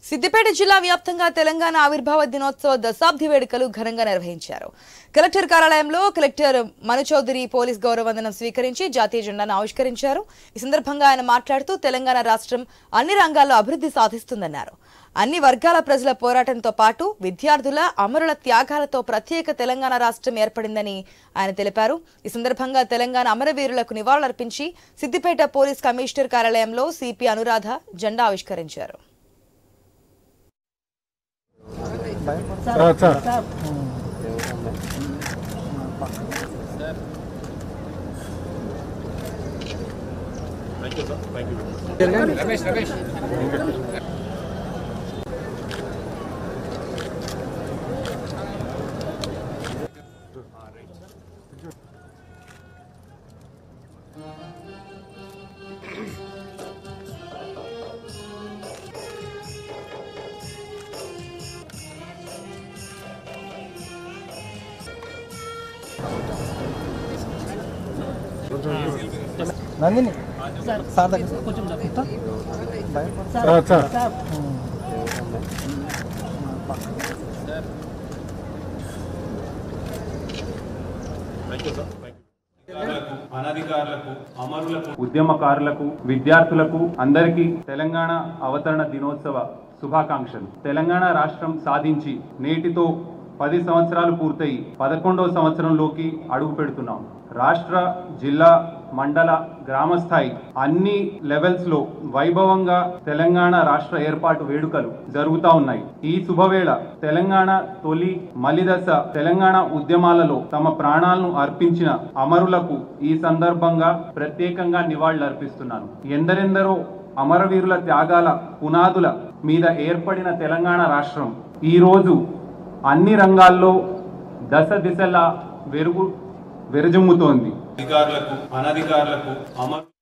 సిద్దిపేట జిల్లా వ్యాప్తంగా తెలంగాణ ఆవిర్భావ దినోత్సవ దశాబ్ది వేడుకలు ఘనంగా నిర్వహించారు కలెక్టర్ కార్యాలయంలో కలెక్టర్ మను చౌదరి పోలీస్ గౌరవ వందనం స్వీకరించి జాతీయ జెండాను ఆవిష్కరించారు ఈ సందర్భంగా ఆయన మాట్లాడుతూ తెలంగాణ రాష్ట్రం అన్ని రంగాల్లో అభివృద్ధి సాధిస్తుందన్నారు అన్ని వర్గాల ప్రజల పోరాటంతో పాటు విద్యార్థుల అమరుల త్యాగాలతో ప్రత్యేక తెలంగాణ రాష్ట్రం ఏర్పడిందని ఆయన తెలిపారు ఈ సందర్భంగా తెలంగాణ అమరవీరులకు నివాళులర్పించి సిద్దిపేట పోలీస్ కమిషనర్ కార్యాలయంలో సిపి అనురాధ జెండా ఆవిష్కరించారు సార్ నందిని సార్ దగ్గర కొంచెం సార్ సార్ అనధికారులకు అమరులకు ఉద్యమకారులకు విద్యార్థులకు అందరికీ తెలంగాణ అవతరణ దినోత్సవ శుభాకాంక్షలు తెలంగాణ రాష్ట్రం సాధించి నేటితో పది సంవత్సరాలు పూర్తయి పదకొండవ సంవత్సరంలోకి అడుగు పెడుతున్నాం రాష్ట్ర జిల్లా మండల గ్రామ స్థాయి అన్ని లెవెల్స్ లో వైభవంగా తెలంగాణ రాష్ట్ర ఏర్పాటు వేడుకలు జరుగుతా ఉన్నాయి ఈ శుభవేళ తెలంగాణ తొలి మలిదశ తెలంగాణ ఉద్యమాలలో తమ ప్రాణాలను అర్పించిన అమరులకు ఈ సందర్భంగా ప్రత్యేకంగా నివాళులు అర్పిస్తున్నాను ఎందరెందరో అమరవీరుల త్యాగాల పునాదుల మీద ఏర్పడిన తెలంగాణ రాష్ట్రం ఈ రోజు అన్ని రంగాల్లో దశ దిశలా వెరుగు వెరజుమ్ముతోంది అధికారులకు అనధికారులకు అమరు